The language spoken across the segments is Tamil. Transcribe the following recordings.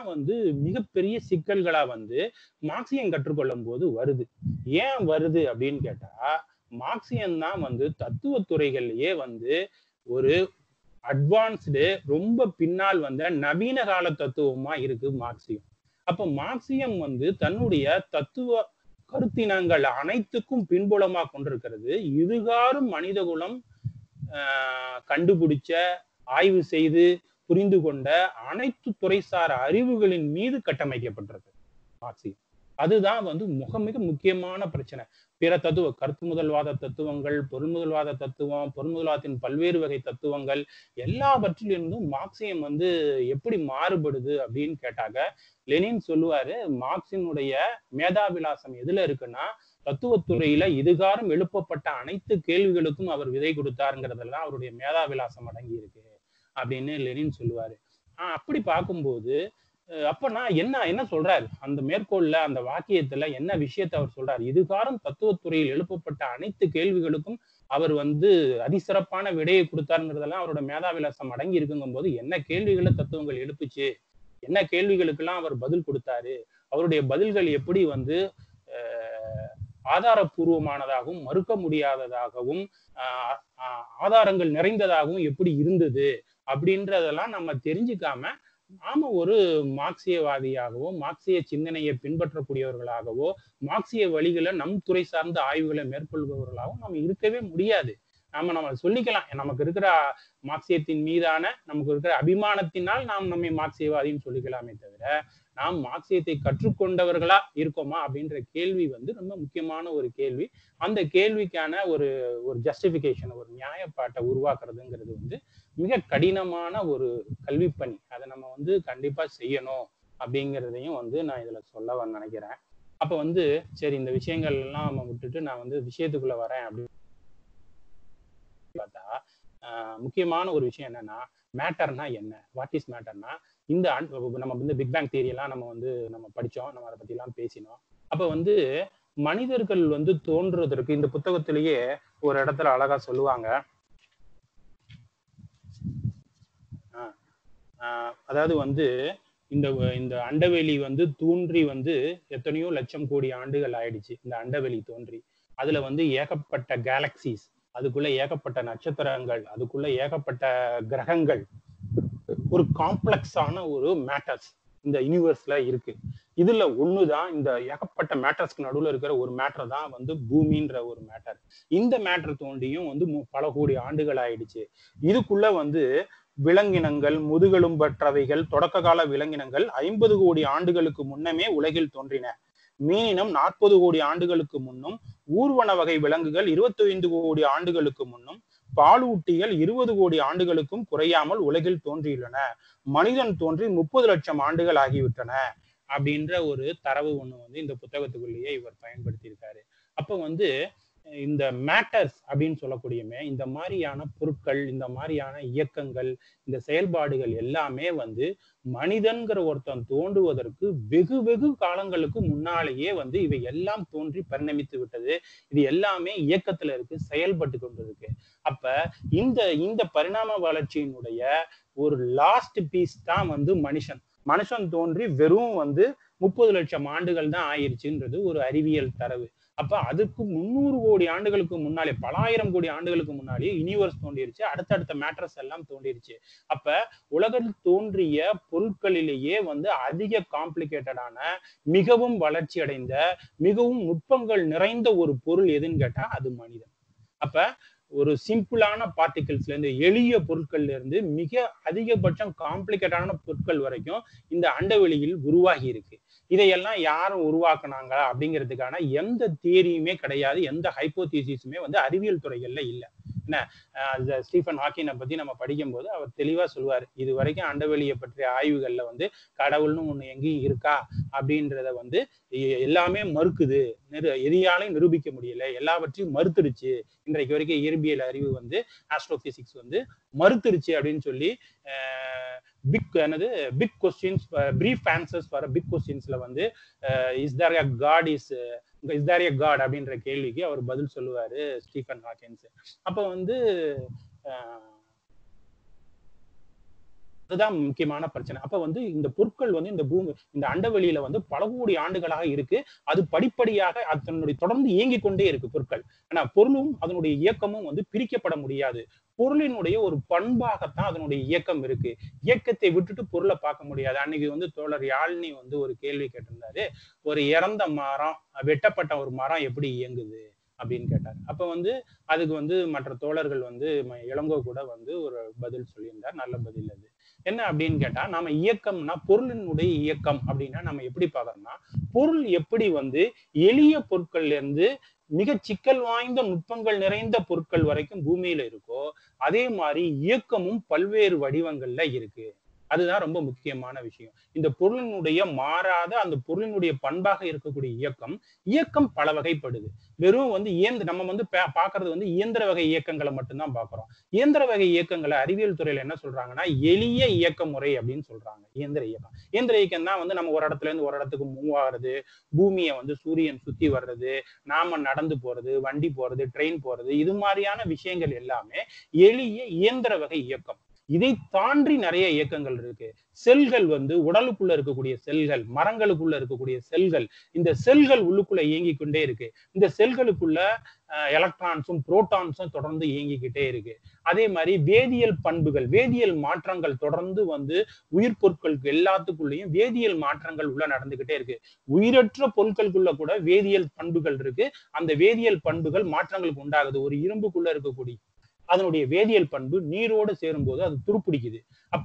வந்து மிகப்பெரிய சிக்கல்களா வந்து மார்க்சியம் கற்றுக்கொள்ளும் போது வருது ஏன் வருது அப்படின்னு கேட்டா மார்க்சியம் தான் வந்து தத்துவ துறைகள்லயே வந்து ஒரு அட்வான்ஸ்டு ரொம்ப பின்னால் வந்த நவீன கால தத்துவமா இருக்கு மார்க்சியம் அப்ப மார்க்சியம் வந்து தன்னுடைய தத்துவ கருத்தினங்கள் அனைத்துக்கும் பின்புலமா கொண்டிருக்கிறது இதுகாரும் மனிதகுலம் ஆஹ், கண்டுபிடிச்ச ஆய்வு செய்து புரிந்து கொண்ட அனைத்து துறைசார் அறிவுகளின் மீது கட்டமைக்கப்பட்டிருக்கு மார்க்சியம் அதுதான் வந்து மிக மிக முக்கியமான பிரச்சனை பிற தத்துவ கருத்து முதல்வாத தத்துவங்கள் பொருள் முதல்வாத தத்துவம் பொருள் முதல்வாதத்தின் பல்வேறு வகை தத்துவங்கள் எல்லாவற்றிலிருந்தும் மார்க்சியம் வந்து எப்படி மாறுபடுது அப்படின்னு கேட்டாக்க லெனின் சொல்லுவாரு மார்க்சினுடைய மேதாவிலாசம் எதுல இருக்குன்னா தத்துவத்துறையில இதுகாரம் எழுப்பப்பட்ட அனைத்து கேள்விகளுக்கும் அவர் விதை கொடுத்தாருங்கிறதுல தான் அவருடைய மேதாவிலாசம் அடங்கி இருக்கு அப்படின்னு லெனின் சொல்லுவாரு ஆஹ் அப்படி பார்க்கும்போது அஹ் அப்பனா என்ன என்ன சொல்றாரு அந்த மேற்கோள்ல அந்த வாக்கியத்துல என்ன விஷயத்தை அவர் சொல்றாரு இதுகாரம் தத்துவத்துறையில் எழுப்பப்பட்ட அனைத்து கேள்விகளுக்கும் அவர் வந்து அதிசிறப்பான விடையை கொடுத்தாருங்கிறதெல்லாம் அவரோட மேதாவிலாசம் அடங்கி இருக்குங்கும் போது என்ன கேள்விகளை தத்துவங்கள் எழுப்புச்சு என்ன கேள்விகளுக்கெல்லாம் அவர் பதில் கொடுத்தாரு அவருடைய பதில்கள் எப்படி வந்து அஹ், ஆதாரபூர்வமானதாகவும் மறுக்க முடியாததாகவும் ஆஹ், ஆஹ், ஆதாரங்கள் நிறைந்ததாகவும் எப்படி இருந்தது அப்படின்றதெல்லாம் நம்ம தெரிஞ்சுக்காம நாம ஒரு மார்க்சியவாதியாகவோ மார்க்சிய சிந்தனையை பின்பற்றக்கூடியவர்களாகவோ மார்க்சிய வழிகளை நம் துறை சார்ந்த ஆய்வுகளை மேற்கொள்பவர்களாகவும் நம்ம இருக்கவே முடியாது நாம நம்ம சொல்லிக்கலாம் நமக்கு இருக்கிற மார்க்சியத்தின் மீதான நமக்கு இருக்கிற அபிமானத்தினால் நாம் நம்மை மார்க்சியவாதின்னு சொல்லிக்கலாமே தவிர நாம் மார்க்சியத்தை கற்றுக்கொண்டவர்களா இருக்கோமா அப்படின்ற கேள்வி வந்து ரொம்ப முக்கியமான ஒரு கேள்வி அந்த கேள்விக்கான ஒரு ஒரு ஜஸ்டிபிகேஷன் ஒரு நியாயப்பாட்டை உருவாக்குறதுங்கிறது வந்து மிக கடினமான ஒரு கல்வி பணி அதை நம்ம வந்து கண்டிப்பா செய்யணும் அப்படிங்கிறதையும் வந்து நான் இதுல சொல்ல வ- நினைக்கிறேன் அப்ப வந்து சரி இந்த விஷயங்கள் எல்லாம் நம்ம விட்டுட்டு நான் வந்து விஷயத்துக்குள்ள வரேன் அப்படின்னு பார்த்தா ஆஹ் முக்கியமான ஒரு விஷயம் என்னன்னா மேட்டர்னா என்ன வாட் இஸ் மேட்டர்னா இந்த அன்- நம்ம வந்து பிக் பேங் தியரி எல்லாம் நம்ம வந்து நம்ம படிச்சோம் நம்ம அதை பத்தி எல்லாம் பேசினோம் அப்ப வந்து மனிதர்கள் வந்து தோன்றுவதற்கு இந்த புத்தகத்திலேயே ஒரு இடத்துல அழகா சொல்லுவாங்க ஆஹ் ஆஹ் அதாவது வந்து இந்த வ- இந்த அண்டவெளி வந்து தோன்றி வந்து எத்தனையோ லட்சம் கோடி ஆண்டுகள் ஆயிடுச்சு இந்த அண்டவெளி தோன்றி அதுல வந்து ஏகப்பட்ட கேலக்சிஸ் அதுக்குள்ள ஏகப்பட்ட நட்சத்திரங்கள் அதுக்குள்ள ஏகப்பட்ட கிரகங்கள் ஒரு காம்ப்ளெக்ஸான ஒரு மேட்டர்ஸ் இந்த யூனிவர்ஸ்ல இருக்கு இதுல ஒண்ணுதான் இந்த ஏகப்பட்ட மேட்டர்ஸ்க்கு நடுவுல இருக்கிற ஒரு மேட்டர் தான் வந்து பூமின்ற ஒரு மேட்டர் இந்த மேட்டர் தோண்டியும் வந்து மு- பல கோடி ஆண்டுகள் ஆயிடுச்சு இதுக்குள்ள வந்து விலங்கினங்கள் முதுகெலும்பற்றவைகள் தொடக்க கால விலங்கினங்கள் ஐம்பது கோடி ஆண்டுகளுக்கு முன்னமே உலகில் தோன்றின மீனினம் நாற்பது கோடி ஆண்டுகளுக்கு முன்னும் ஊர்வன வகை விலங்குகள் இருபத்தி ஐந்து கோடி ஆண்டுகளுக்கு முன்னும் பாலூட்டிகள் இருபது கோடி ஆண்டுகளுக்கும் குறையாமல் உலகில் தோன்றியுள்ளன மனிதன் தோன்றி முப்பது லட்சம் ஆண்டுகள் ஆகிவிட்டன அப்படின்ற ஒரு தரவு ஒண்ணு வந்து இந்த புத்தகத்துக்குள்ளேயே இவர் பயன்படுத்தியிருக்காரு அப்ப வந்து இந்த மேட்டர்ஸ் அப்படின்னு சொல்லக்கூடியமே இந்த மாதிரியான பொருட்கள் இந்த மாதிரியான இயக்கங்கள் இந்த செயல்பாடுகள் எல்லாமே வந்து மனிதன்கிற ஒருத்தன் தோன்றுவதற்கு வெகு வெகு காலங்களுக்கு முன்னாலேயே வந்து இவை எல்லாம் தோன்றி பரிணமித்து விட்டது இது எல்லாமே இயக்கத்துல இருக்கு செயல்பட்டு கொண்டு இருக்கு அப்ப இந்த இந்த பரிணாம வளர்ச்சியினுடைய ஒரு லாஸ்ட் பீஸ் தான் வந்து மனுஷன் மனுஷன் தோன்றி வெறும் வந்து முப்பது லட்சம் ஆண்டுகள் தான் ஆயிருச்சுன்றது ஒரு அறிவியல் தரவு அப்ப அதுக்கு முந்நூறு கோடி ஆண்டுகளுக்கு முன்னாலே பலாயிரம் கோடி ஆண்டுகளுக்கு முன்னாலே யூனிவர்ஸ் தோன்றிருச்சு அடுத்தடுத்த மேட்டர்ஸ் எல்லாம் தோன்றிருச்சு அப்ப உலகில் தோன்றிய பொருட்களிலேயே வந்து அதிக காம்ப்ளிகேட்டடான மிகவும் வளர்ச்சி அடைந்த மிகவும் நுட்பங்கள் நிறைந்த ஒரு பொருள் எதுன்னு கேட்டா அது மனிதன் அப்ப ஒரு சிம்பிளான பார்ட்டிகிள்ஸ்ல இருந்து எளிய பொருட்கள்ல இருந்து மிக அதிகபட்சம் காம்ப்ளிகேட்டான பொருட்கள் வரைக்கும் இந்த அண்டவெளியில் உருவாகி இருக்கு இதையெல்லாம் யாரும் உருவாக்குனாங்களா அப்படிங்கிறதுக்கான எந்த தியரியுமே கிடையாது எந்த ஹைப்போதீசிஸுமே வந்து அறிவியல் துறைகள்ல இல்ல என்ன அஹ் இந்த ஸ்டீஃபன் ஹாக்கினை பத்தி நம்ம படிக்கும்போது அவர் தெளிவா சொல்லுவார் இது வரைக்கும் அண்டவெளியை பற்றிய ஆய்வுகள்ல வந்து கடவுள்னு ஒண்ணு எங்கேயும் இருக்கா அப்படின்றத வந்து எ- எல்லாமே மறுக்குது நிரு எதையாலையும் நிரூபிக்க முடியல எல்லாவற்றையும் மறுத்துடுச்சு இன்றைக்கு வரைக்கும் இயற்பியல் அறிவு வந்து ஆஸ்ட்ரோபிசிக்ஸ் வந்து மறுத்துருச்சு அப்படின்னு சொல்லி பிக் என்னது big questions brief answers for big கொஸ்டின்ஸ்ல வந்து is there a god is is there a god அப்படின்ற கேள்விக்கு அவர் பதில் சொல்லுவாரு ஸ்டீஃபன் ஹாக்கின்ஸ் அப்ப வந்து அஹ், அதுதான் முக்கியமான பிரச்சனை அப்ப வந்து இந்த பொருட்கள் வந்து இந்த பூமி இந்த அண்டவெளியில வந்து பல கோடி ஆண்டுகளாக இருக்கு அது படிப்படியாக அது தன்னுடைய தொடர்ந்து இயங்கிக் கொண்டே இருக்கு பொருட்கள் ஆனா பொருளும் அதனுடைய இயக்கமும் வந்து பிரிக்கப்பட முடியாது பொருளினுடைய ஒரு பண்பாகத்தான் அதனுடைய இயக்கம் இருக்கு இயக்கத்தை விட்டுட்டு பொருளை பார்க்க முடியாது அன்னைக்கு வந்து தோழர் யாழ்னி வந்து ஒரு கேள்வி கேட்டிருந்தாரு ஒரு இறந்த மரம் வெட்டப்பட்ட ஒரு மரம் எப்படி இயங்குது அப்படின்னு கேட்டார் அப்ப வந்து அதுக்கு வந்து மற்ற தோழர்கள் வந்து ம- இளங்கோ கூட வந்து ஒரு பதில் சொல்லியிருந்தார் நல்ல பதில் அது என்ன அப்படின்னு கேட்டா நாம இயக்கம்னா பொருளினுடைய இயக்கம் அப்படின்னா நம்ம எப்படி பார்க்கறோம்னா பொருள் எப்படி வந்து எளிய பொருட்கள்ல இருந்து மிக சிக்கல் வாய்ந்த நுட்பங்கள் நிறைந்த பொருட்கள் வரைக்கும் பூமியில இருக்கோ அதே மாதிரி இயக்கமும் பல்வேறு வடிவங்கள்ல இருக்கு அதுதான் ரொம்ப முக்கியமான விஷயம் இந்த பொருளினுடைய மாறாத அந்த பொருளினுடைய பண்பாக இருக்கக்கூடிய இயக்கம் இயக்கம் பல வகைப்படுது வெறும் வந்து இயந்திர நம்ம வந்து பா- பார்க்கிறது வந்து இயந்திர வகை இயக்கங்களை மட்டும்தான் பார்க்கிறோம் இயந்திர வகை இயக்கங்களை அறிவியல் துறையில என்ன சொல்றாங்கன்னா எளிய இயக்க முறை அப்படின்னு சொல்றாங்க இயந்திர இயக்கம் இயந்திர இயக்கம் தான் வந்து நம்ம ஒரு இடத்துல இருந்து ஒரு இடத்துக்கு மூவ் ஆகுறது பூமியை வந்து சூரியன் சுத்தி வர்றது நாம நடந்து போறது வண்டி போறது ட்ரெயின் போறது இது மாதிரியான விஷயங்கள் எல்லாமே எளிய இயந்திர வகை இயக்கம் இதை தாண்டி நிறைய இயக்கங்கள் இருக்கு செல்கள் வந்து உடலுக்குள்ள இருக்கக்கூடிய செல்கள் மரங்களுக்குள்ள இருக்கக்கூடிய செல்கள் இந்த செல்கள் உள்ளுக்குள்ள இயங்கிக் கொண்டே இருக்கு இந்த செல்களுக்குள்ள எலக்ட்ரான்ஸும் புரோட்டான்ஸும் தொடர்ந்து இயங்கிக்கிட்டே இருக்கு அதே மாதிரி வேதியியல் பண்புகள் வேதியியல் மாற்றங்கள் தொடர்ந்து வந்து உயிர் பொருட்களுக்கு எல்லாத்துக்குள்ளேயும் வேதியியல் மாற்றங்கள் உள்ள நடந்துகிட்டே இருக்கு உயிரற்ற பொருட்களுக்குள்ள கூட வேதியியல் பண்புகள் இருக்கு அந்த வேதியியல் பண்புகள் மாற்றங்களுக்கு உண்டாகுது ஒரு இரும்புக்குள்ள இருக்கக்கூடிய அதனுடைய வேதியியல் பண்பு நீரோடு சேரும்போது அது துருப்பிடிக்குது அப்ப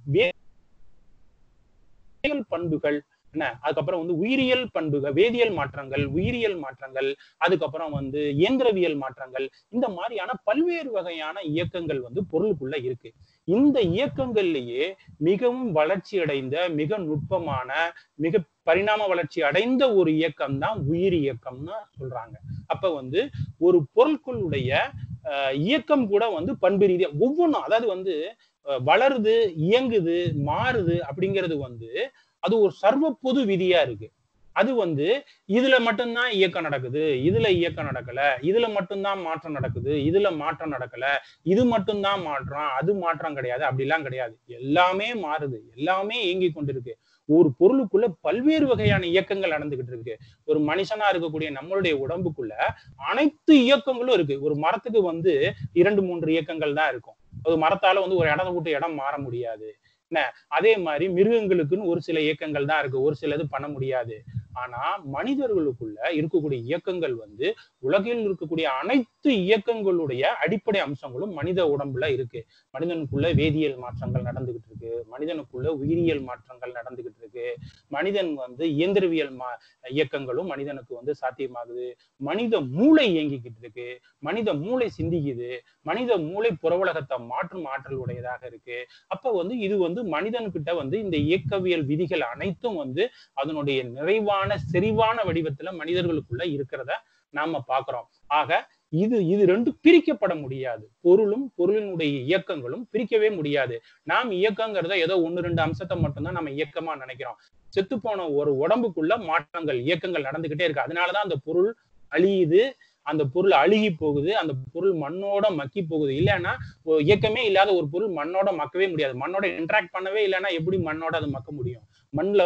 வேதியியல் பண்புகள் என்ன அதுக்கப்புறம் வந்து உயிரியல் பண்புகள் வேதியியல் மாற்றங்கள் உயிரியல் மாற்றங்கள் அதுக்கப்புறம் வந்து இயந்திரவியல் மாற்றங்கள் இந்த மாதிரியான பல்வேறு வகையான இயக்கங்கள் வந்து பொருளுக்குள்ள இருக்கு இந்த இயக்கங்கள்லயே மிகவும் வளர்ச்சி அடைந்த மிக நுட்பமான மிக பரிணாம வளர்ச்சி அடைந்த ஒரு இயக்கம் தான் உயிர் இயக்கம்னு சொல்றாங்க அப்ப வந்து ஒரு பொருட்களுடைய அஹ், இயக்கம் கூட வந்து பண்பு ரீதியா ஒவ்வொன்றும் அதாவது வந்து அஹ், வளருது இயங்குது மாறுது அப்படிங்கிறது வந்து அது ஒரு சர்வ பொது விதியா இருக்கு அது வந்து இதுல மட்டும்தான் இயக்கம் நடக்குது இதுல இயக்கம் நடக்கல இதுல மட்டும்தான் மாற்றம் நடக்குது இதுல மாற்றம் நடக்கல இது மட்டும்தான் மாற்றம் அது மாற்றம் கிடையாது அப்படிலாம் கிடையாது எல்லாமே மாறுது எல்லாமே இயங்கி கொண்டிருக்கு ஒரு பொருளுக்குள்ள பல்வேறு வகையான இயக்கங்கள் நடந்துகிட்டு இருக்கு ஒரு மனுஷனா இருக்கக்கூடிய நம்மளுடைய உடம்புக்குள்ள அனைத்து இயக்கங்களும் இருக்கு ஒரு மரத்துக்கு வந்து இரண்டு மூன்று இயக்கங்கள் தான் இருக்கும் ஒரு மரத்தால வந்து ஒரு இடத்த விட்டு இடம் மாற முடியாது என்ன அதே மாதிரி மிருகங்களுக்குன்னு ஒரு சில இயக்கங்கள் தான் இருக்கு ஒரு சிலது பண்ண முடியாது ஆனா மனிதர்களுக்குள்ள இருக்கக்கூடிய இயக்கங்கள் வந்து உலகில் இருக்கக்கூடிய அனைத்து இயக்கங்களுடைய அடிப்படை அம்சங்களும் மனித உடம்புல இருக்கு மனிதனுக்குள்ள வேதியியல் மாற்றங்கள் நடந்துகிட்டு இருக்கு மனிதனுக்குள்ள உயிரியல் மாற்றங்கள் நடந்துகிட்டு இருக்கு மனிதன் வந்து இயந்திரவியல் மா இயக்கங்களும் மனிதனுக்கு வந்து சாத்தியமாகுது மனித மூளை இயங்கிக்கிட்டு இருக்கு மனித மூளை சிந்திக்குது மனித மூளை புறவுலகத்தை மாற்றும் ஆற்றல் உடையதாக இருக்கு அப்ப வந்து இது வந்து மனிதன்கிட்ட வந்து இந்த இயக்கவியல் விதிகள் அனைத்தும் வந்து அதனுடைய நிறைவான செறிவான வடிவத்துல மனிதர்களுக்குள்ள இருக்கிறத நாம பாக்குறோம் ஆக இது இது ரெண்டும் பிரிக்கப்பட முடியாது பொருளும் பொருளினுடைய இயக்கங்களும் பிரிக்கவே முடியாது நாம் இயக்கங்கிறத ஏதோ ஒன்னு ரெண்டு அம்சத்தை மட்டும்தான் நம்ம இயக்கமா நினைக்கிறோம் செத்து போன ஒரு உடம்புக்குள்ள மாற்றங்கள் இயக்கங்கள் நடந்துகிட்டே இருக்கு அதனாலதான் அந்த பொருள் அழியுது அந்த பொருள் அழுகி போகுது அந்த பொருள் மண்ணோட மக்கி போகுது இல்லைன்னா ஒரு இயக்கமே இல்லாத ஒரு பொருள் மண்ணோட மக்கவே முடியாது மண்ணோட இன்டராக்ட் பண்ணவே இல்லைன்னா எப்படி மண்ணோட அது மக்க முடியும் மண்ணுல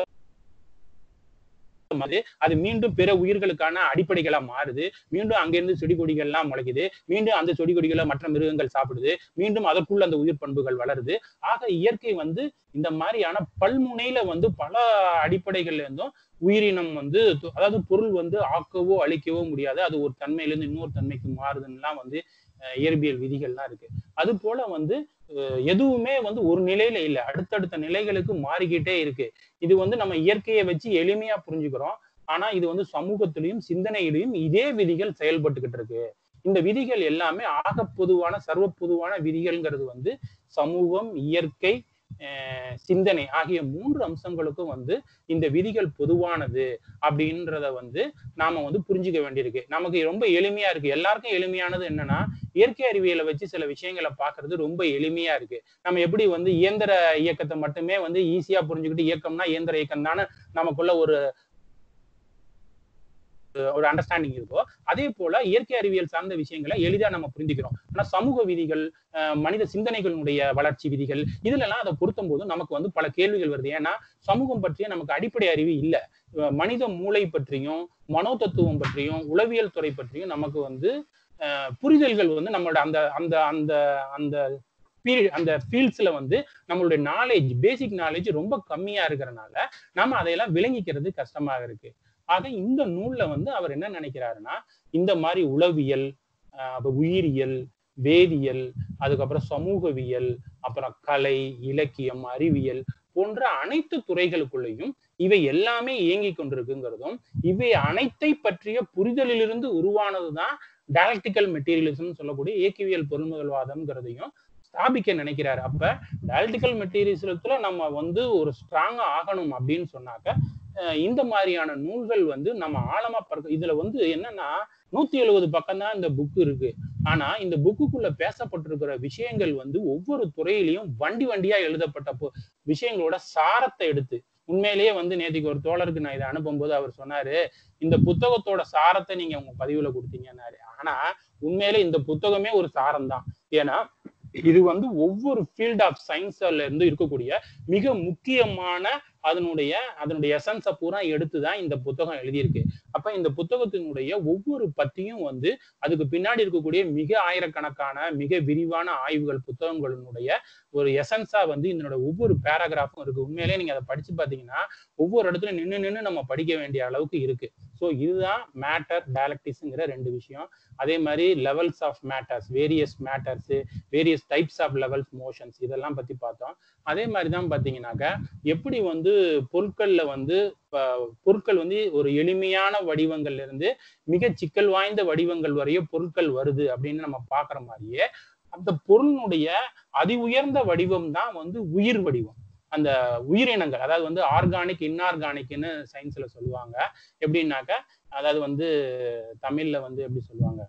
அது அது மீண்டும் பிற உயிர்களுக்கான அடிப்படைகளா மாறுது மீண்டும் அங்கிருந்து செடி கொடிகள்லாம் முளைக்குது மீண்டும் அந்த செடி கொடிகளை மற்ற மிருகங்கள் சாப்பிடுது மீண்டும் அதற்குள்ள அந்த உயிர் பண்புகள் வளருது ஆக இயற்கை வந்து இந்த மாதிரியான பல்முனையில வந்து பல அடிப்படைகள்ல இருந்தும் உயிரினம் வந்து து- அதாவது பொருள் வந்து ஆக்கவோ அழிக்கவோ முடியாது அது ஒரு தன்மையில இருந்து இன்னொரு தன்மைக்கு மாறுதுன்னுலாம் வந்து அஹ், இயற்பியல் விதிகள்லாம் இருக்கு அது போல வந்து அஹ், எதுவுமே வந்து ஒரு நிலையில இல்ல அடுத்தடுத்த நிலைகளுக்கு மாறிக்கிட்டே இருக்கு இது வந்து நம்ம இயற்கையை வச்சு எளிமையா புரிஞ்சுக்கிறோம் ஆனா இது வந்து சமூகத்திலையும் சிந்தனையிலையும் இதே விதிகள் செயல்பட்டுக்கிட்டு இருக்கு இந்த விதிகள் எல்லாமே ஆக பொதுவான சர்வ பொதுவான விதிகள்ங்கிறது வந்து சமூகம் இயற்கை அஹ், சிந்தனை ஆகிய மூன்று அம்சங்களுக்கும் வந்து இந்த விதிகள் பொதுவானது அப்படின்றத வந்து நாம வந்து புரிஞ்சுக்க வேண்டியிருக்கு நமக்கு ரொம்ப எளிமையா இருக்கு எல்லாருக்கும் எளிமையானது என்னன்னா இயற்கை அறிவியலை வச்சு சில விஷயங்களை பார்க்கிறது ரொம்ப எளிமையா இருக்கு நம்ம எப்படி வந்து இயந்திர இயக்கத்தை மட்டுமே வந்து ஈஸியா புரிஞ்சுக்கிட்டு இயக்கம்னா இயந்திர இயக்கம் தானே நமக்குள்ள ஒரு ஒரு அண்டர்ஸ்டாண்டிங் இருக்கோ அதே போல இயற்கை அறிவியல் சார்ந்த விஷயங்களை எளிதா நம்ம புரிஞ்சுக்கிறோம் ஆனா சமூக விதிகள் அஹ் மனித சிந்தனைகளுடைய வளர்ச்சி விதிகள் இதுல எல்லாம் அதை பொருத்தும் போது நமக்கு வந்து பல கேள்விகள் வருது ஏன்னா சமூகம் பற்றிய நமக்கு அடிப்படை அறிவு இல்ல அஹ் மனித மூளை பற்றியும் மனோதத்துவம் பற்றியும் உளவியல் துறை பற்றியும் நமக்கு வந்து அஹ் புரிதல்கள் வந்து நம்மளோட அந்த அந்த அந்த அந்த பீரியட் அந்த ஃபீல்ட்ஸ்ல வந்து நம்மளுடைய நாலேஜ் பேசிக் நாலேஜ் ரொம்ப கம்மியா இருக்கிறனால நம்ம அதையெல்லாம் விளங்கிக்கிறது கஷ்டமாக இருக்கு ஆக இந்த நூல்ல வந்து அவர் என்ன நினைக்கிறாருன்னா இந்த மாதிரி உளவியல் அஹ் அப்ப உயிரியல் வேதியியல் அதுக்கப்புறம் சமூகவியல் அப்புறம் கலை இலக்கியம் அறிவியல் போன்ற அனைத்து துறைகளுக்குள்ளேயும் இவை எல்லாமே இயங்கி கொண்டிருக்குங்கிறதும் இவை அனைத்தை பற்றிய புரிதலிலிருந்து உருவானதுதான் டயலக்டிக்கல் மெட்டீரியலிசம் சொல்லக்கூடிய இயக்கவியல் பொருள்முதல்வாதம்ங்கிறதையும் ஸ்தாபிக்க நினைக்கிறாரு அப்ப டயலக்டிக்கல் மெட்டீரியலிசத்துல நம்ம வந்து ஒரு ஸ்ட்ராங்கா ஆகணும் அப்படின்னு சொன்னாக்க அஹ் இந்த மாதிரியான நூல்கள் வந்து நம்ம ஆழமா பார்க்க இதுல வந்து என்னன்னா நூத்தி எழுபது பக்கம் தான் இந்த புக் இருக்கு ஆனா இந்த புக்குக்குள்ள பேசப்பட்டிருக்கிற விஷயங்கள் வந்து ஒவ்வொரு துறையிலையும் வண்டி வண்டியா எழுதப்பட்ட பொ- விஷயங்களோட சாரத்தை எடுத்து உண்மையிலேயே வந்து நேத்திக்கு ஒரு தோழருக்கு நான் இதை அனுப்பும்போது அவர் சொன்னாரு இந்த புத்தகத்தோட சாரத்தை நீங்க உங்க பதிவுல கொடுத்தீங்கன்னாரு ஆனா உண்மையிலே இந்த புத்தகமே ஒரு சாரம் தான் ஏன்னா இது வந்து ஒவ்வொரு ஃபீல்ட் ஆஃப் சயின்ஸ்ல இருந்து இருக்கக்கூடிய மிக முக்கியமான அதனுடைய அதனுடைய எசன்ஸை பூரா எடுத்துதான் இந்த புத்தகம் எழுதியிருக்கு அப்ப இந்த புத்தகத்தினுடைய ஒவ்வொரு பத்தியும் வந்து அதுக்கு பின்னாடி இருக்கக்கூடிய மிக ஆயிரக்கணக்கான மிக விரிவான ஆய்வுகள் புத்தகங்களினுடைய ஒரு எசன்ஸா வந்து இதனோட ஒவ்வொரு பேராகிராஃபும் இருக்கு உண்மையிலேயே நீங்க அதை படிச்சு பாத்தீங்கன்னா ஒவ்வொரு இடத்துல நின்னு நின்னு நம்ம படிக்க வேண்டிய அளவுக்கு இருக்கு ஸோ இதுதான் மேட்டர் டயலக்டிக்ஸ்ங்கிற ரெண்டு விஷயம் அதே மாதிரி levels of matters various matters various types of levels motions இதெல்லாம் பத்தி பார்த்தோம் அதே மாதிரி தான் பாத்தீங்கன்னாக்க எப்படி வந்து பொருட்கள்ல வந்து ப- பொருட்கள் வந்து ஒரு எளிமையான வடிவங்கள்ல இருந்து மிக சிக்கல் வாய்ந்த வடிவங்கள் வரைய பொருட்கள் வருது அப்படின்னு நம்ம பாக்குற மாதிரியே அந்த பொருளினுடைய அதி உயர்ந்த வடிவம் தான் வந்து உயிர் வடிவம் அந்த உயிரினங்கள் அதாவது வந்து ஆர்கானிக் இன்ஆர்கானிக்னு சயின்ஸ்ல சொல்லுவாங்க எப்படின்னாக்க அதாவது வந்து தமிழ்ல வந்து எப்படி சொல்லுவாங்க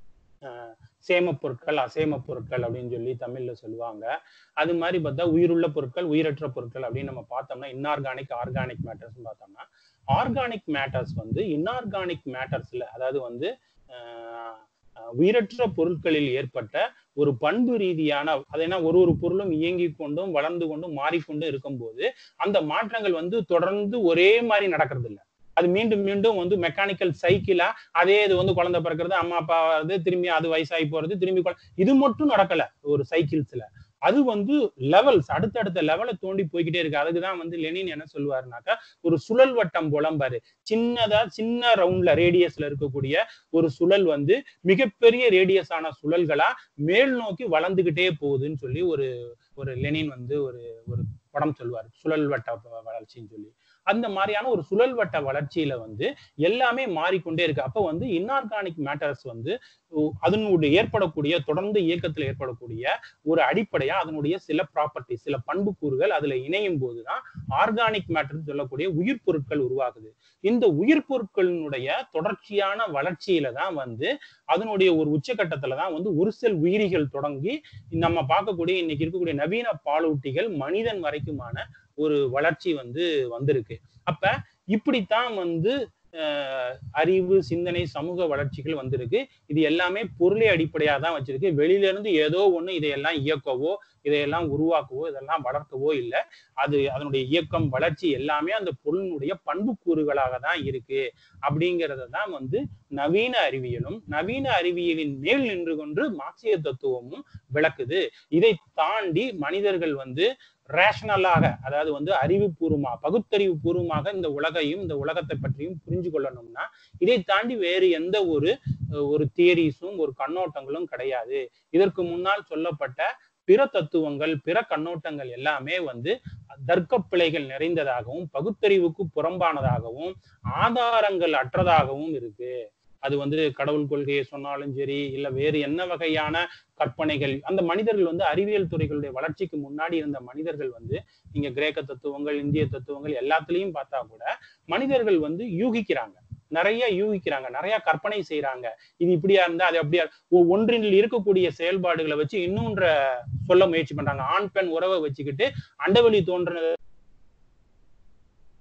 அஹ் சேம பொருட்கள் அசேம பொருட்கள் அப்படின்னு சொல்லி தமிழ்ல சொல்லுவாங்க அது மாதிரி பார்த்தா உயிருள்ள பொருட்கள் உயிரற்ற பொருட்கள் அப்படின்னு நம்ம பார்த்தோம்னா இன்ஆர்கானிக் ஆர்கானிக் மேட்டர்ஸ் பார்த்தோம்னா ஆர்கானிக் மேட்டர்ஸ் வந்து இன்ஆர்கானிக் மேட்டர்ஸ்ல அதாவது வந்து அஹ், அஹ், உயிரற்ற பொருட்களில் ஏற்பட்ட ஒரு பண்பு ரீதியான அது என்ன ஒரு ஒரு பொருளும் இயங்கி கொண்டும் வளர்ந்து கொண்டும் மாறிக்கொண்டும் இருக்கும்போது அந்த மாற்றங்கள் வந்து தொடர்ந்து ஒரே மாதிரி நடக்கிறது இல்ல அது மீண்டும் மீண்டும் வந்து மெக்கானிக்கல் சைக்கிளா அதே இது வந்து குழந்தை பிறக்கிறது அம்மா அப்பா வந்து திரும்பி அது வயசாகி போறது திரும்பி குழ- இது மட்டும் நடக்கல ஒரு சைக்கிள்ஸ்ல அது வந்து லெவல்ஸ் அடுத்தடுத்த லெவலை தோண்டி போய்கிட்டே இருக்கு அதுக்குதான் வந்து லெனின் என்ன சொல்லுவாருனாக்கா ஒரு சுழல் வட்டம் புலம்பாரு சின்னதா சின்ன ரவுண்ட்ல ரேடியஸ்ல இருக்கக்கூடிய ஒரு சுழல் வந்து மிகப்பெரிய ரேடியஸ் ஆன சுழல்களா மேல் நோக்கி வளர்ந்துகிட்டே போகுதுன்னு சொல்லி ஒரு ஒரு லெனின் வந்து ஒரு ஒரு படம் சொல்லுவார் சுழல் வட்ட வ- வளர்ச்சின்னு சொல்லி அந்த மாதிரியான ஒரு சுழல் வட்ட வளர்ச்சியில வந்து எல்லாமே மாறிக்கொண்டே இருக்கு அப்ப வந்து இன்ஆர்கானிக் மேட்டர்ஸ் வந்து உ- அதனுடைய ஏற்படக்கூடிய தொடர்ந்து இயக்கத்துல ஏற்படக்கூடிய ஒரு அடிப்படையா அதனுடைய சில ப்ராப்பர்ட்டி சில பண்புக்கூறுகள் அதுல இணையும் போதுதான் ஆர்கானிக் மேட்டர் சொல்லக்கூடிய உயிர் பொருட்கள் உருவாகுது இந்த உயிர் பொருட்களினுடைய தொடர்ச்சியான வளர்ச்சியில தான் வந்து அதனுடைய ஒரு உச்சகட்டத்துல தான் வந்து ஒரு செல் உயிரிகள் தொடங்கி நம்ம பார்க்கக்கூடிய இன்னைக்கு இருக்கக்கூடிய நவீன பாலூட்டிகள் மனிதன் வரைக்குமான ஒரு வளர்ச்சி வந்து வந்திருக்கு அப்ப இப்படித்தான் வந்து அஹ், அறிவு சிந்தனை சமூக வளர்ச்சிகள் வந்திருக்கு இது எல்லாமே பொருளை அடிப்படையா தான் வச்சிருக்கு வெளியில இருந்து ஏதோ ஒண்ணு இதையெல்லாம் இயக்கவோ இதையெல்லாம் உருவாக்கவோ இதெல்லாம் வளர்க்கவோ இல்லை அது அதனுடைய இயக்கம் வளர்ச்சி எல்லாமே அந்த பொருளினுடைய பண்புக்கூறுகளாக தான் இருக்கு அப்படிங்கறத தான் வந்து நவீன அறிவியலும் நவீன அறிவியலின் மேல் நின்று கொண்டு மார்க்சிய தத்துவமும் விளக்குது இதை தாண்டி மனிதர்கள் வந்து ரேஷனலாக அதாவது வந்து அறிவுபூர்வமா பகுத்தறிவு பூர்வமாக இந்த உலகையும் இந்த உலகத்தை பற்றியும் புரிஞ்சு கொள்ளணும்னா இதை தாண்டி வேறு எந்த ஒரு அஹ், ஒரு தியரிஸும் ஒரு கண்ணோட்டங்களும் கிடையாது இதற்கு முன்னால் சொல்லப்பட்ட பிற தத்துவங்கள் பிற கண்ணோட்டங்கள் எல்லாமே வந்து தர்க்க பிழைகள் நிறைந்ததாகவும் பகுத்தறிவுக்கு புறம்பானதாகவும் ஆதாரங்கள் அற்றதாகவும் இருக்கு அது வந்து கடவுள் கொள்கையை சொன்னாலும் சரி இல்ல வேறு என்ன வகையான கற்பனைகள் அந்த மனிதர்கள் வந்து அறிவியல் துறைகளுடைய வளர்ச்சிக்கு முன்னாடி இருந்த மனிதர்கள் வந்து நீங்க கிரேக்க தத்துவங்கள் இந்திய தத்துவங்கள் எல்லாத்துலயும் பார்த்தா கூட மனிதர்கள் வந்து யூகிக்கிறாங்க நிறைய யூகிக்கிறாங்க நிறைய கற்பனை செய்யறாங்க இது இப்படியா இருந்தா அது அப்படியா ஒ- ஒன்றில் இருக்கக்கூடிய செயல்பாடுகளை வச்சு இன்னொன்ற சொல்ல முயற்சி பண்றாங்க ஆண் பெண் உறவை வச்சுக்கிட்டு அண்டவெளி தோன்றினதை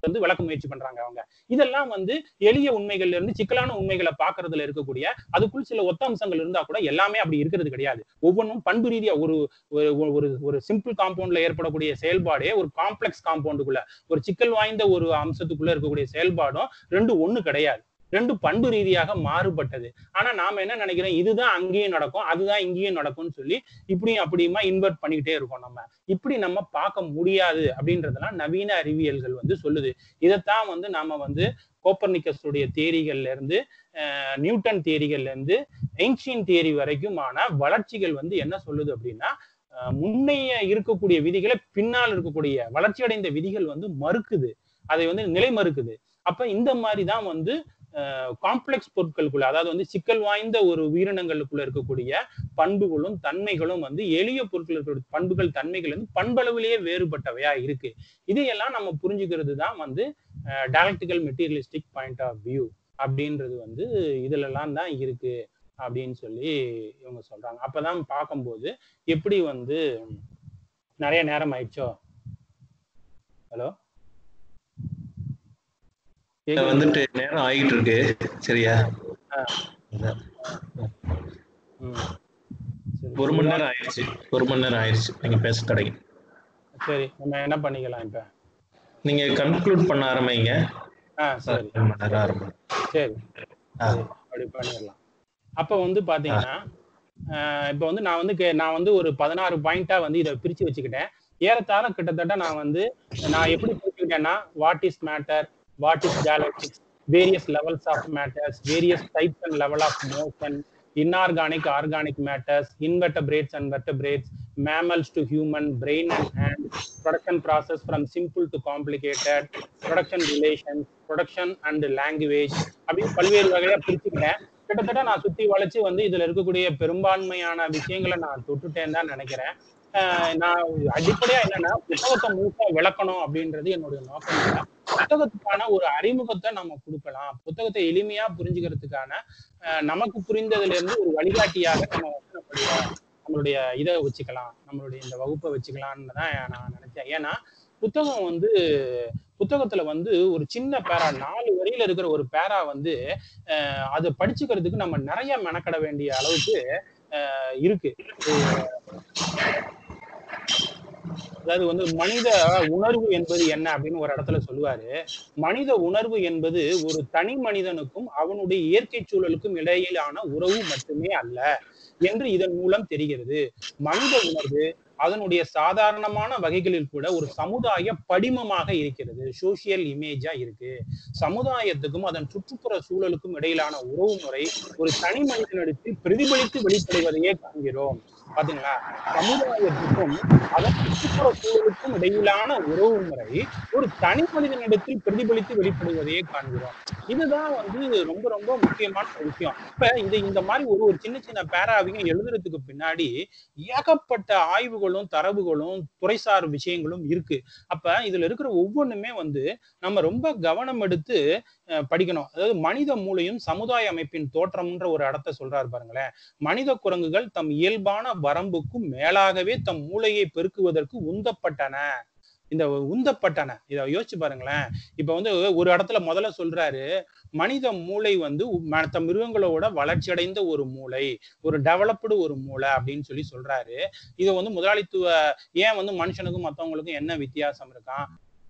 வந்து விளக்க முயற்சி பண்றாங்க அவங்க இதெல்லாம் வந்து எளிய உண்மைகள்ல இருந்து சிக்கலான உண்மைகளை பாக்குறதுல இருக்கக்கூடிய அதுக்குள் சில ஒத்த அம்சங்கள் இருந்தா கூட எல்லாமே அப்படி இருக்கிறது கிடையாது ஒவ்வொன்றும் பண்பு ரீதியா ஒரு ஒரு ஒரு ஒரு சிம்பிள் காம்பவுண்ட்ல ஏற்படக்கூடிய செயல்பாடே ஒரு காம்ப்ளெக்ஸ் காம்பவுண்டுக்குள்ள ஒரு சிக்கல் வாய்ந்த ஒரு அம்சத்துக்குள்ள இருக்கக்கூடிய செயல்பாடும் ரெண்டு ஒண்ணு கிடையாது ரெண்டு பண்பு ரீதியாக மாறுபட்டது ஆனா நாம என்ன நினைக்கிறோம் இதுதான் அங்கேயும் நடக்கும் அதுதான் இங்கேயும் நடக்கும்னு சொல்லி இப்படியும் அப்படியுமா இன்வெர்ட் பண்ணிக்கிட்டே இருக்கோம் நம்ம இப்படி நம்ம பார்க்க முடியாது அப்படின்றதெல்லாம் நவீன அறிவியல்கள் வந்து சொல்லுது இதைத்தான் வந்து நாம வந்து கோப்பர்னிக்கஸுடைய தேரிகள்ல இருந்து நியூட்டன் தேரிகள்ல இருந்து என்ஷியன் தேரி வரைக்குமான வளர்ச்சிகள் வந்து என்ன சொல்லுது அப்படின்னா முன்னைய இருக்கக்கூடிய விதிகளை பின்னால் இருக்கக்கூடிய வளர்ச்சி அடைந்த விதிகள் வந்து மறுக்குது அதை வந்து நிலை மறுக்குது அப்ப இந்த மாதிரி தான் வந்து காம்ப்ளெக்ஸ் பொருட்களுக்குள்ள அதாவது வந்து சிக்கல் வாய்ந்த ஒரு உயிரினங்களுக்குள்ள இருக்கக்கூடிய பண்புகளும் தன்மைகளும் வந்து எளிய பொருட்கள் இருக்கிற பண்புகள் தன்மைகள் வந்து பண்பளவிலேயே வேறுபட்டவையா இருக்கு இதையெல்லாம் நம்ம புரிஞ்சுக்கிறது தான் வந்து dialectical materialistic point of view அப்படின்றது வந்து இதுலலாம் தான் இருக்கு அப்படின்னு சொல்லி இவங்க சொல்றாங்க அப்பதான் பார்க்கும்போது எப்படி வந்து நிறைய நேரம் ஆயிடுச்சோ ஹலோ வந்துட்டு நேரம் ஆகிட்டு இருக்கு சரியா ஒரு மணி நேரம் ஆயிடுச்சு ஒரு மணி நேரம் ஆயிடுச்சு நீங்க பேச கிடைக்கும் சரி நம்ம என்ன பண்ணிக்கலாம் இப்ப நீங்க கன்க்ளூட் பண்ண ஆரம்பிங்க ஆ சரி ஒரு மணி நேரம் ஆரம்பி சரி அப்படி பண்ணிடலாம் அப்ப வந்து பாத்தீங்கன்னா இப்ப வந்து நான் வந்து நான் வந்து ஒரு பதினாறு பாயிண்டா வந்து இதை பிரிச்சு வச்சுக்கிட்டேன் ஏறத்தாழ கிட்டத்தட்ட நான் வந்து நான் எப்படி பிரிச்சுக்கிட்டேன்னா what is matter what is galactics, various levels of matters, various types and level of motion, inorganic, organic matters, invertebrates and vertebrates, mammals to human, brain and hand, production process from simple to complicated, production relations, production and language, அப்படி பல்வேறு வகையா பிரிச்சுக்கிட்டேன் கிட்டத்தட்ட நான் சுத்தி வளைச்சு வந்து இதுல இருக்கக்கூடிய பெரும்பான்மையான விஷயங்களை நான் தொட்டுட்டேன்னு தான் நினைக்கிறேன் நான் அடிப்படையா என்னன்னா புத்தகத்தை முழுக்க விளக்கணும் அப்படின்றது என்னுடைய நோக்கம் இல்லை புத்தகத்துக்கான ஒரு அறிமுகத்தை நம்ம கொடுக்கலாம் புத்தகத்தை எளிமையா புரிஞ்சுக்கிறதுக்கான நமக்கு புரிந்ததுல இருந்து ஒரு வழிகாட்டியாக நம்ம வந்து நம்மளுடைய இதை வச்சுக்கலாம் நம்மளுடைய இந்த வகுப்பை வச்சுக்கலாம்னு தான் நான் நினைச்சேன் ஏன்னா புத்தகம் வந்து புத்தகத்துல வந்து ஒரு சின்ன பேரா நாலு வரியில இருக்கிற ஒரு பேரா வந்து அதை படிச்சுக்கிறதுக்கு நம்ம நிறைய மெனக்கட வேண்டிய அளவுக்கு இருக்கு அதாவது வந்து மனித உணர்வு என்பது என்ன அப்படின்னு ஒரு இடத்துல சொல்லுவாரு மனித உணர்வு என்பது ஒரு தனி மனிதனுக்கும் அவனுடைய இயற்கை சூழலுக்கும் இடையிலான உறவு மட்டுமே அல்ல என்று இதன் மூலம் தெரிகிறது மனித உணர்வு அதனுடைய சாதாரணமான வகைகளில் கூட ஒரு சமுதாய படிமமாக இருக்கிறது சோசியல் இமேஜா இருக்கு சமுதாயத்துக்கும் அதன் சுற்றுப்புற சூழலுக்கும் இடையிலான உறவு முறை ஒரு தனி மனிதனிடத்தில் பிரதிபலித்து வெளிப்படுவதையே காண்கிறோம் பாத்தீங்களா சமுதாயத்துக்கும் அதன் சுற்றுப்புற சூழலுக்கும் இடையிலான உறவு முறை ஒரு தனி மனிதனிடத்தில் பிரதிபலித்து வெளிப்படுவதையே காண்கிறோம் இதுதான் வந்து ரொம்ப ரொம்ப முக்கியமான ஒரு விஷயம் இப்ப இந்த இந்த மாதிரி ஒரு ஒரு சின்ன சின்ன பேராவிங்க எழுதுறதுக்கு பின்னாடி ஏகப்பட்ட ஆய்வுகளும் தரவுகளும் துறைசார் விஷயங்களும் இருக்கு அப்ப இதுல இருக்கிற ஒவ்வொன்றுமே வந்து நம்ம ரொம்ப கவனம் எடுத்து படிக்கணும் அதாவது மனித மூளையும் சமுதாய அமைப்பின் தோற்றம்ன்ற ஒரு இடத்த சொல்றாரு பாருங்களேன் மனித குரங்குகள் தம் இயல்பான வரம்புக்கும் மேலாகவே தம் மூளையை பெருக்குவதற்கு உந்தப்பட்டன இந்த உந்தப்பட்டன இதை யோசிச்சு பாருங்களேன் இப்ப வந்து ஒரு இடத்துல முதல்ல சொல்றாரு மனித மூளை வந்து மற்ற மிருகங்களோட வளர்ச்சி அடைந்த ஒரு மூளை ஒரு டெவலப்டு ஒரு மூளை அப்படின்னு சொல்லி சொல்றாரு இதை வந்து முதலாளித்துவ ஏன் வந்து மனுஷனுக்கும் மற்றவங்களுக்கும் என்ன வித்தியாசம் இருக்கான்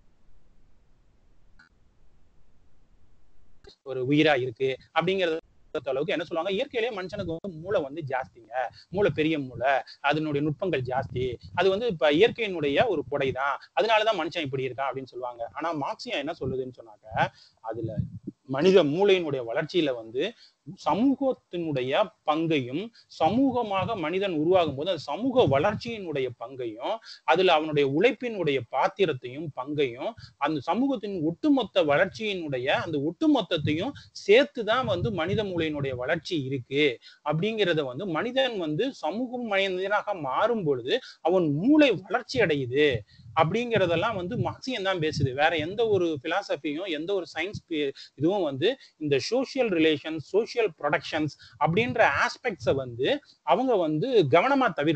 ஒரு உயிரா இருக்கு அப்படிங்கறது அளவுக்கு என்ன சொல்லுவாங்க இயற்கையிலேயே மனுஷனுக்கு வந்து மூளை வந்து ஜாஸ்திங்க மூளை பெரிய மூளை அதனுடைய நுட்பங்கள் ஜாஸ்தி அது வந்து இப்ப இயற்கையினுடைய ஒரு கொடை தான் அதனாலதான் மனுஷன் இப்படி இருக்கான் அப்படின்னு சொல்லுவாங்க ஆனா மார்க்சியம் என்ன சொல்லுதுன்னு சொன்னாக்க அதுல மனித மூளையினுடைய வளர்ச்சியில வந்து சமூகத்தினுடைய பங்கையும் சமூகமாக மனிதன் உருவாகும் போது அந்த சமூக வளர்ச்சியினுடைய பங்கையும் அதுல அவனுடைய உழைப்பினுடைய பாத்திரத்தையும் பங்கையும் அந்த சமூகத்தின் ஒட்டுமொத்த வளர்ச்சியினுடைய அந்த ஒட்டுமொத்தத்தையும் சேர்த்துதான் வந்து மனித மூளையினுடைய வளர்ச்சி இருக்கு அப்படிங்கிறத வந்து மனிதன் வந்து சமூக மனிதனாக மாறும் பொழுது அவன் மூளை வளர்ச்சி அடையுது அப்படிங்கிறதெல்லாம் வந்து மார்க்சியம் தான் பேசுது வேற எந்த ஒரு பிலாசபியும் எந்த ஒரு சயின்ஸ் இதுவும் வந்து இந்த சோசியல் ரிலேஷன் சோசியல் ப்ரொடக்ஷன்ஸ் அப்படின்ற ஆஸ்பெக்ட்ஸை வந்து அவங்க வந்து கவனமா தவிர்க்கிறாங்க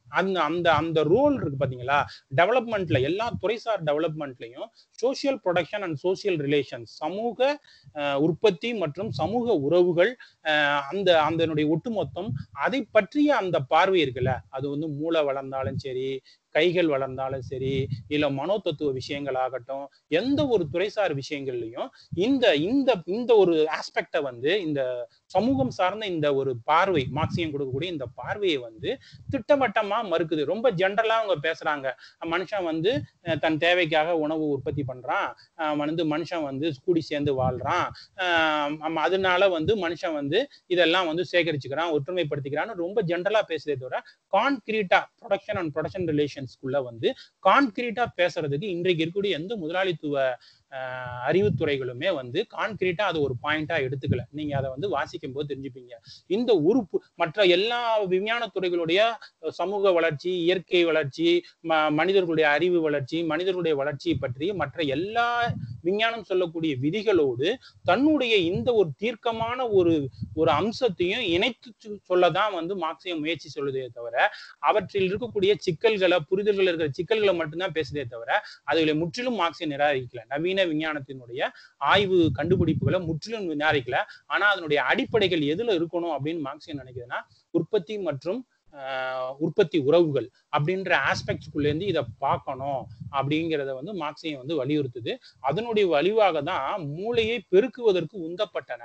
அந்த அந்த அந்த ரோல் இருக்கு பாத்தீங்களா டெவலப்மெண்ட்ல எல்லா துறைசார் டெவலப்மெண்ட்லயும் social production and social relations சமூக அஹ், உற்பத்தி மற்றும் சமூக உறவுகள் அஹ், அந்த அதனுடைய ஒட்டுமொத்தம் அதை பற்றிய அந்த பார்வை இருக்குல்ல அது வந்து மூளை வளர்ந்தாலும் சரி கைகள் வளர்ந்தாலும் சரி இல்ல மனோ தத்துவ விஷயங்கள் ஆகட்டும் எந்த ஒரு துறைசார் விஷயங்கள்லயும் இந்த இந்த இந்த ஒரு ஆஸ்பெக்டை வந்து இந்த சமூகம் சார்ந்த இந்த ஒரு பார்வை மார்க்சியம் கொடுக்கக்கூடிய இந்த பார்வையை வந்து திட்டவட்டமா மறுக்குது ரொம்ப ஜென்ரலா அவங்க பேசுறாங்க மனுஷன் வந்து அஹ், தன் தேவைக்காக உணவு உற்பத்தி பண்றான் அஹ், வந்து மனுஷன் வந்து கூடி சேர்ந்து வாழ்றான் ஆஹ் ஆமா, அதனால வந்து மனுஷன் வந்து இதெல்லாம் வந்து சேகரிச்சுக்கிறான் ஒற்றுமைப்படுத்திக்கிறான்னு ரொம்ப ஜென்ரலா பேசுதே தவிர கான்கிரீட்டா ப்ரொடக்ஷன் அண்ட் ப்ரொடக்ஷன் ரிலேஷன்ஸ்குள்ள வந்து கான்கிரீட்டா பேசுறதுக்கு இன்றைக்கு இருக்கக்கூடிய எந்த முதலாளித்துவ ஆஹ், அறிவுத்துறைகளுமே வந்து கான்கிரீட்டா அது ஒரு பாயிண்டா எடுத்துக்கல நீங்க அதை வந்து வாசிக்கும் போது தெரிஞ்சுப்பீங்க இந்த உறுப்பு மற்ற எல்லா விஞ்ஞான துறைகளுடைய சமூக வளர்ச்சி இயற்கை வளர்ச்சி ம- மனிதர்களுடைய அறிவு வளர்ச்சி மனிதர்களுடைய வளர்ச்சியை பற்றி மற்ற எல்லா விஞ்ஞானம் சொல்லக்கூடிய விதிகளோடு தன்னுடைய இந்த ஒரு தீர்க்கமான ஒரு ஒரு அம்சத்தையும் இணைத்து சொ- சொல்லதான் வந்து மார்க்சியம் முயற்சி சொல்லுதே தவிர அவற்றில் இருக்கக்கூடிய சிக்கல்களை புரிதல்கள் இருக்கிற சிக்கல்களை மட்டும்தான் பேசுதே தவிர அதுகளை முற்றிலும் மார்க்சியம் நிராகரிக்கல நவீன விஞ்ஞானத்தினுடைய ஆய்வு கண்டுபிடிப்புகளை முற்றிலும் நிராகரிக்கல ஆனா அதனுடைய அடிப்படைகள் எதுல இருக்கணும் அப்படின்னு மார்க்சியம் நினைக்குதுன்னா உற்பத்தி மற்றும் ஆஹ், உற்பத்தி உறவுகள் அப்படின்ற ஆஸ்பெக்ட்ஸ்குள்ள இருந்து இதை பார்க்கணும் அப்படிங்கிறத வந்து மார்க்சியம் வந்து வலியுறுத்துது அதனுடைய வலிவாக தான் மூளையை பெருக்குவதற்கு உந்தப்பட்டன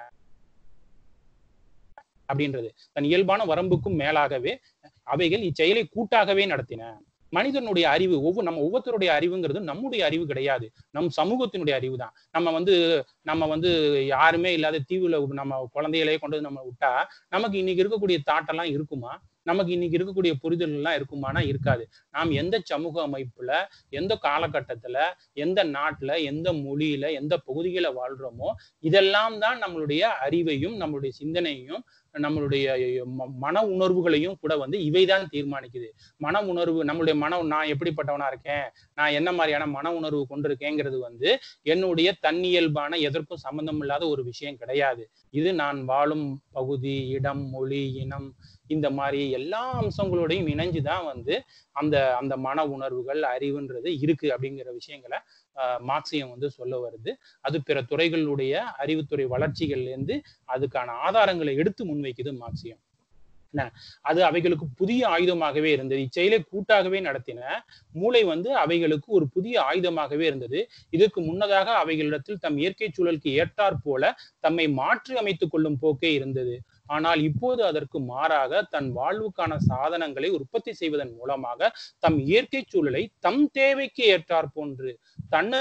அப்படின்றது தன் இயல்பான வரம்புக்கும் மேலாகவே அவைகள் இச்செயலை கூட்டாகவே நடத்தின மனிதனுடைய அறிவு ஒவ்வொரு நம்ம ஒவ்வொருத்தருடைய அறிவுங்கிறது நம்முடைய அறிவு கிடையாது நம் சமூகத்தினுடைய அறிவு தான் நம்ம வந்து நம்ம வந்து யாருமே இல்லாத தீவுல நம்ம குழந்தைகளே கொண்டு வந்து நம்ம விட்டா நமக்கு இன்னைக்கு இருக்கக்கூடிய தாட்டெல்லாம் இருக்குமா நமக்கு இன்னைக்கு இருக்கக்கூடிய புரிதல் எல்லாம் இருக்குமானா இருக்காது நாம் எந்த சமூக அமைப்புல எந்த காலகட்டத்துல எந்த நாட்டுல எந்த மொழியில எந்த பகுதியில வாழ்றோமோ இதெல்லாம் தான் நம்மளுடைய அறிவையும் நம்மளுடைய சிந்தனையும் நம்மளுடைய ம- மன உணர்வுகளையும் கூட வந்து இவைதான் தீர்மானிக்குது மன உணர்வு நம்மளுடைய மன நான் எப்படிப்பட்டவனா இருக்கேன் நான் என்ன மாதிரியான மன உணர்வு கொண்டிருக்கேங்கிறது வந்து என்னுடைய தன்னியல்பான எதற்கும் சம்பந்தம் இல்லாத ஒரு விஷயம் கிடையாது இது நான் வாழும் பகுதி இடம் மொழி இனம் இந்த மாதிரி எல்லா அம்சங்களோடையும் இணைஞ்சுதான் வந்து அந்த அந்த மன உணர்வுகள் அறிவுன்றது இருக்கு அப்படிங்கிற விஷயங்களை ஆஹ், மார்க்சியம் வந்து சொல்ல வருது அது பிற துறைகளுடைய அறிவுத்துறை வளர்ச்சிகள்ல இருந்து அதுக்கான ஆதாரங்களை எடுத்து முன்வைக்குது மார்க்சியம் என்ன அது அவைகளுக்கு புதிய ஆயுதமாகவே இருந்தது இச்செயலை கூட்டாகவே நடத்தின மூளை வந்து அவைகளுக்கு ஒரு புதிய ஆயுதமாகவே இருந்தது இதற்கு முன்னதாக அவைகளிடத்தில் தம் இயற்கை சூழலுக்கு ஏற்றாற் போல தம்மை மாற்றி அமைத்துக் கொள்ளும் போக்கே இருந்தது ஆனால் இப்போது அதற்கு மாறாக தன் வாழ்வுக்கான சாதனங்களை உற்பத்தி செய்வதன் மூலமாக தம் இயற்கை சூழலை தம் தேவைக்கு ஏற்றாற் போன்று தன்னை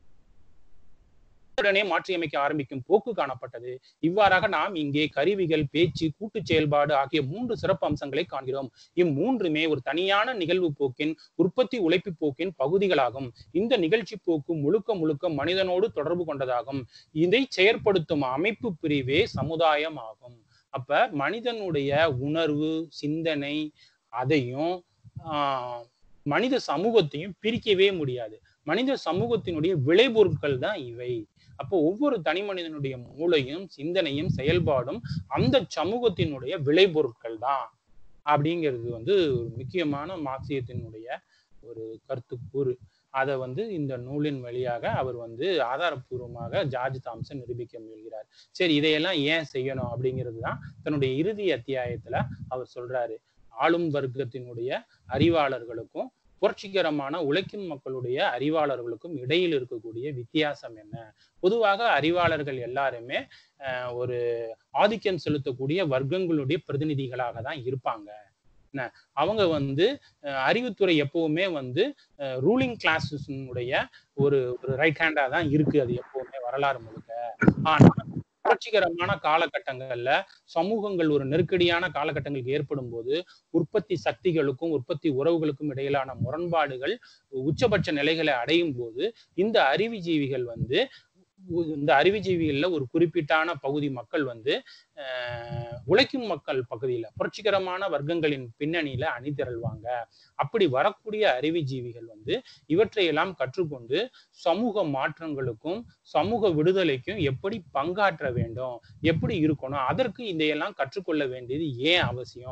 உடனே மாற்றியமைக்க ஆரம்பிக்கும் போக்கு காணப்பட்டது இவ்வாறாக நாம் இங்கே கருவிகள் பேச்சு கூட்டு செயல்பாடு ஆகிய மூன்று சிறப்பு அம்சங்களை காண்கிறோம் இம்மூன்றுமே ஒரு தனியான நிகழ்வு போக்கின் உற்பத்தி உழைப்பு போக்கின் பகுதிகளாகும் இந்த நிகழ்ச்சி போக்கு முழுக்க முழுக்க மனிதனோடு தொடர்பு கொண்டதாகும் இதை செயற்படுத்தும் அமைப்பு பிரிவே சமுதாயம் ஆகும் அப்ப மனிதனுடைய உணர்வு சிந்தனை அதையும் ஆஹ் மனித சமூகத்தையும் பிரிக்கவே முடியாது மனித சமூகத்தினுடைய விளைபொருட்கள் தான் இவை அப்போ ஒவ்வொரு தனி மனிதனுடைய மூளையும் சிந்தனையும் செயல்பாடும் அந்த சமூகத்தினுடைய விளைபொருட்கள் தான் அப்படிங்கிறது வந்து ஒரு முக்கியமான மார்க்சியத்தினுடைய ஒரு கருத்துக்கூறு அதை வந்து இந்த நூலின் வழியாக அவர் வந்து ஆதாரப்பூர்வமாக ஜார்ஜ் தாம்சன் நிரூபிக்க முயல்கிறார் சரி இதையெல்லாம் ஏன் செய்யணும் அப்படிங்கிறது தான் தன்னுடைய இறுதி அத்தியாயத்துல அவர் சொல்றாரு ஆளும் வர்க்கத்தினுடைய அறிவாளர்களுக்கும் புரட்சிகரமான உழைக்கும் மக்களுடைய அறிவாளர்களுக்கும் இடையில் இருக்கக்கூடிய வித்தியாசம் என்ன பொதுவாக அறிவாளர்கள் எல்லாருமே அஹ், ஒரு ஆதிக்கம் செலுத்தக்கூடிய வர்க்கங்களுடைய பிரதிநிதிகளாக தான் இருப்பாங்க என்ன அவங்க வந்து அஹ், அறிவுத்துறை எப்பவுமே வந்து ரூலிங் கிளாஸஸினுடைய ஒரு ஒரு ரைட் ஹேண்டா தான் இருக்கு அது எப்பவுமே வரலாறு முழுக்க ஆனா புரட்சிகரமான காலகட்டங்கள்ல சமூகங்கள் ஒரு நெருக்கடியான காலகட்டங்களுக்கு ஏற்படும் போது உற்பத்தி சக்திகளுக்கும் உற்பத்தி உறவுகளுக்கும் இடையிலான முரண்பாடுகள் உச்சபட்ச நிலைகளை அடையும் போது இந்த அறிவுஜீவிகள் வந்து உ- இந்த அறிவுஜீவிகள்ல ஒரு குறிப்பிட்டான பகுதி மக்கள் வந்து அஹ், உழைக்கும் மக்கள் பகுதியில புரட்சிகரமான வர்க்கங்களின் பின்னணியில அணிதிரள்வாங்க அப்படி வரக்கூடிய அறிவுஜீவிகள் வந்து இவற்றையெல்லாம் கற்றுக்கொண்டு சமூக மாற்றங்களுக்கும் சமூக விடுதலைக்கும் எப்படி பங்காற்ற வேண்டும் எப்படி இருக்கணும் அதற்கு இதையெல்லாம் கற்றுக்கொள்ள வேண்டியது ஏன் அவசியம்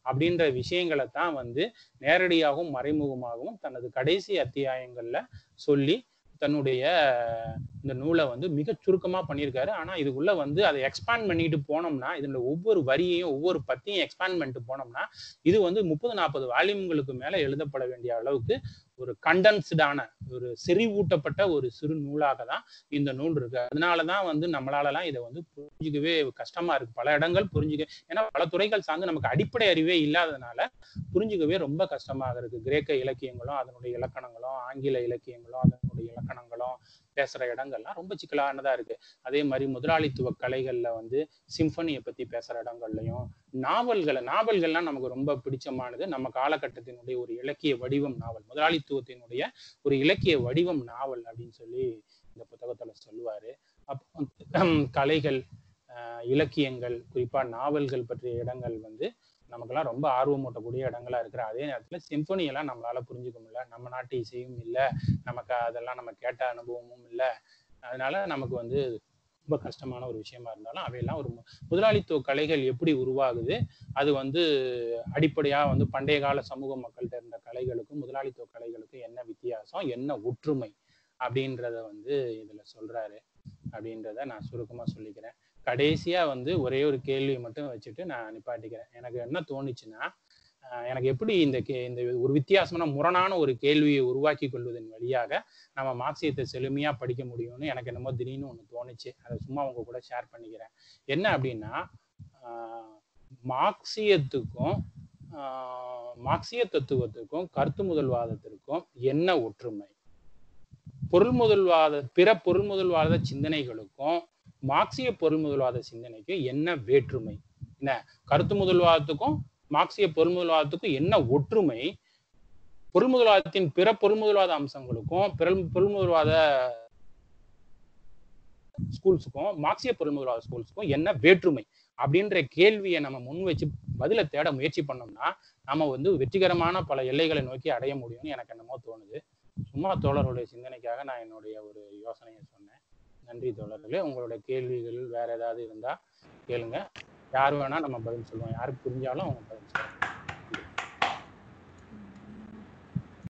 அப்படின்ற விஷயங்களை தான் வந்து நேரடியாகவும் மறைமுகமாகவும் தனது கடைசி அத்தியாயங்கள்ல சொல்லி தன்னுடைய இந்த நூலை வந்து மிக சுருக்கமா பண்ணியிருக்காரு ஆனா இதுக்குள்ள வந்து அதை எக்ஸ்பேண்ட் பண்ணிட்டு போனோம்னா இதுல ஒவ்வொரு வரியையும் ஒவ்வொரு பத்தியும் எக்ஸ்பேண்ட் பண்ணிட்டு போனோம்னா இது வந்து முப்பது நாற்பது வால்யூம்களுக்கு மேல எழுதப்பட வேண்டிய அளவுக்கு ஒரு கண்டென்ஸ்டான ஒரு செறிவூட்டப்பட்ட ஒரு சிறு நூலாக தான் இந்த நூல் இருக்கு அதனாலதான் வந்து நம்மளாலலாம் இதை வந்து புரிஞ்சுக்கவே கஷ்டமா இருக்கு பல இடங்கள் புரிஞ்சுக்க ஏன்னா பல துறைகள் சார்ந்து நமக்கு அடிப்படை அறிவே இல்லாததுனால புரிஞ்சுக்கவே ரொம்ப கஷ்டமாக இருக்கு கிரேக்க இலக்கியங்களும் அதனுடைய இலக்கணங்களும் ஆங்கில இலக்கியங்களும் அதனுடைய இலக்கணங்களும் பேசுற இடங்கள்லாம் ரொம்ப சிக்கலானதா இருக்கு அதே மாதிரி முதலாளித்துவ கலைகள்ல வந்து சிம்பனியை பத்தி பேசுற இடங்கள்லயும் நாவல்களை நாவல்கள்லாம் நமக்கு ரொம்ப பிடிச்சமானது நம்ம காலகட்டத்தினுடைய ஒரு இலக்கிய வடிவம் நாவல் முதலாளித்துவத்தினுடைய ஒரு இலக்கிய வடிவம் நாவல் அப்படின்னு சொல்லி இந்த புத்தகத்துல சொல்லுவாரு அப்போ கலைகள் இலக்கியங்கள் குறிப்பா நாவல்கள் பற்றிய இடங்கள் வந்து நமக்கெல்லாம் ரொம்ப ஆர்வமூட்டக்கூடிய இடங்களா இருக்கிற அதே நேரத்துல சிம்பனி எல்லாம் நம்மளால புரிஞ்சுக்க முடியல நம்ம நாட்டு இசையும் இல்லை நமக்கு அதெல்லாம் நம்ம கேட்ட அனுபவமும் இல்லை அதனால நமக்கு வந்து ரொம்ப கஷ்டமான ஒரு விஷயமா இருந்தாலும் அவையெல்லாம் ஒரு முதலாளித்துவ கலைகள் எப்படி உருவாகுது அது வந்து அடிப்படையா வந்து பண்டைய கால சமூக மக்கள்கிட்ட இருந்த கலைகளுக்கும் முதலாளித்துவ கலைகளுக்கும் என்ன வித்தியாசம் என்ன ஒற்றுமை அப்படின்றத வந்து இதுல சொல்றாரு அப்படின்றத நான் சுருக்கமா சொல்லிக்கிறேன் கடைசியா வந்து ஒரே ஒரு கேள்வியை மட்டும் வச்சுட்டு நான் நிப்பாட்டிக்கிறேன் எனக்கு என்ன தோணுச்சுன்னா எனக்கு எப்படி இந்த கே இந்த ஒரு வித்தியாசமான முரணான ஒரு கேள்வியை உருவாக்கி கொள்வதன் வழியாக நம்ம மார்க்சியத்தை செழுமையா படிக்க முடியும்னு எனக்கு என்னமோ திடீர்னு ஒன்று தோணுச்சு அதை சும்மா உங்க கூட ஷேர் பண்ணிக்கிறேன் என்ன அப்படின்னா மார்க்சியத்துக்கும் மார்க்சிய தத்துவத்துக்கும் கருத்து முதல்வாதத்திற்கும் என்ன ஒற்றுமை பொருள் முதல்வாத பிற பொருள் முதல்வாத சிந்தனைகளுக்கும் மார்க்சிய பொருள் முதல்வாத சிந்தனைக்கும் என்ன வேற்றுமை என்ன கருத்து முதல்வாதத்துக்கும் மார்க்சிய பொருள் முதல்வாதத்துக்கும் என்ன ஒற்றுமை பொருள் முதல்வாதத்தின் பிற பொருள் முதல்வாத அம்சங்களுக்கும் பிற பொருள் முதல்வாத ஸ்கூல்ஸுக்கும் மார்க்சிய பொருள் முதல்வாத ஸ்கூல்ஸுக்கும் என்ன வேற்றுமை அப்படின்ற கேள்வியை நம்ம முன் வச்சு பதில தேட முயற்சி பண்ணோம்னா நம்ம வந்து வெற்றிகரமான பல எல்லைகளை நோக்கி அடைய முடியும்னு எனக்கு என்னமோ தோணுது சும்மா தோழர்களுடைய சிந்தனைக்காக நான் என்னுடைய ஒரு யோசனையை சொன்னேன் நன்றி தோழர்களே உங்களுடைய கேள்விகள் வேற ஏதாவது இருந்தா கேளுங்க யார் வேணா நம்ம பதில் சொல்லுவோம் யாருக்கு புரிஞ்சாலும் அவங்க பதில் சொல்லுவாங்க